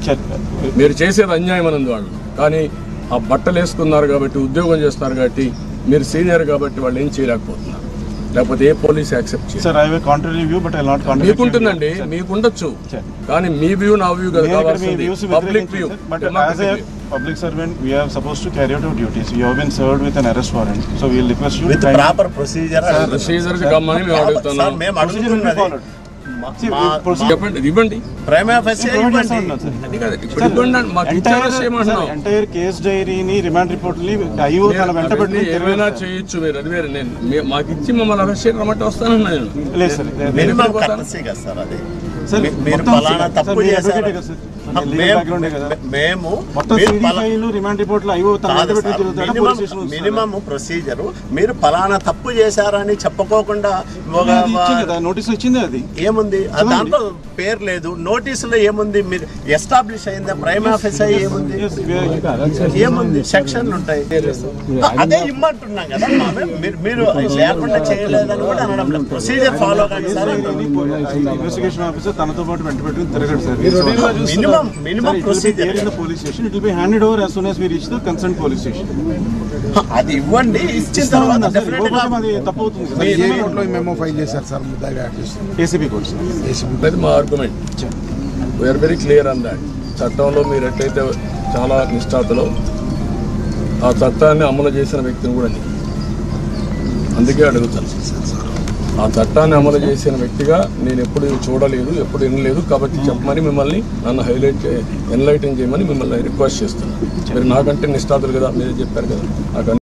మీరు చేసేది అన్యాయం అన్నది వాళ్ళు కానీ ఆ బట్టలు వేసుకున్నారు కాబట్టి ఉద్యోగం చేస్తున్నారు కాబట్టి మీరు సీనియర్ కాబట్టి వాళ్ళు ఏం చేయలేకపోతున్నారు లేకపోతే ఏ పోలీస్ యాక్సెప్ట్ చేయరు sir I have contrary view but I not contrary మీకుంటుందండి మీకుండొచ్చు కానీ మీ వ్యూ నా వ్యూ కదా కావాల్సింది public view But as a public servant, we are supposed to carry out our duties. We have been served with an arrest warrant, so we will request you. With kindly- proper procedure procedure కమ్మని మేము అడుగుతున్నాం మేము Procedure will be అడుగుతున్నది followed. See, మా- we proceed- చెప్పండి ఇవ్వండి prime office we provide చేస్తా ఉన్నాం, sir. అది కాదు ఇప్పుడు ఇవ్వండి అని మాకు Entire- ఇచ్చారా చేయమంటున్నాం sir, entire కేస్ డైరీని రిమాండ్ రిపోర్ట్ ని ఐఓ తన వెంట అవన్నీ పెట్టుకుని ఏమైనా తిరగదు, sir. చేయొచ్చు మీరు అది వేరే నేను మీ- మాకు ఇచ్చి మమ్మల్ని అరెస్ట్ చేయడం రమ్మంటే వస్తానన్నా నేను లేదు సార్ మినిమం ఎక్కడికి పోతాను? కర్టసీ కదా సార్ అది సార్, మీ- మీరు మొత్తం పలానా సార్, తప్పు మీ చేశారు advocate కదా సార్? మీ legal మేము- background ఏ కదా? మేము మొత్తం మీరు సిడి పలా- ఫైల్ రిమాండ్ రిపోర్ట్ లో ఐఓ తన వెంట కాదు పెట్టుకుని సార్, తిరుగుతాడా minimum police station minimum procedure మీరు పలానా తప్పు చేశారని చెప్పుకోకుండా ఒక ఇచ్చింది కదా నోటీస్ ఇచ్చింది అది ఏముంది ఆ చూడండి. దాంట్లో పేరు లేదు నోటీసులో ఏముంది మీరు ఎస్టాబ్లిష్ అయిందా ప్రైమ్ ఆఫీస్ అయ్యి ఏముంది Yes, we are- ఏముంది సెక్షన్లు ఉంటాయి అదే ఇమ్మంటున్నాం కదా మేము. మీరు మీరు లేకుండా చేయలేదని కూడా అనడం లేదు ప్రొసీజర్ ఫాలో కానీ సార్ అంటున్నాం. ఇన్వెస్టిగేషన్ ఆఫీసర్ తనతో పాటు వెంట పెట్టుకుని తిరగడు sir minimum minimum procedure police station it will be handed over as soon as we reach the concerned police station అది ఇవ్వండి ఇచ్చిన తర్వాత సార్, definitely గా ఇవ్వకపోతే అది తప్పు అవుతుంది మీ- ఏ మీ- కోర్టులో మెమో ఫైల్ చేశారు సార్ ముద్దాగా యాడ్ చేస్తారు ఏసీబీ కోర్టు సార్ అనేది మా argument we are very clear on that చట్టంలో మీరు ఎట్లయితే చాలా నిష్ఠాతలో ఆ చట్టాన్ని అమలు చేసిన వ్యక్తిని కూడా నేను అందుకే అడుగుతాను ఆ చట్టాన్ని అమలు చేసిన వ్యక్తిగా నేను ఎప్పుడు చూడలేదు ఎప్పుడు వినలేదు కాబట్టి చెప్పమని మిమ్మల్ని నన్ను హైలైట్ ఎన్లైటింగ్ చేయమని మిమ్మల్ని రిక్వెస్ట్ చేస్తున్నాను మీరు నాకంటే నిష్ఠాతులు కదా మీరే చెప్పారు కదా నాకు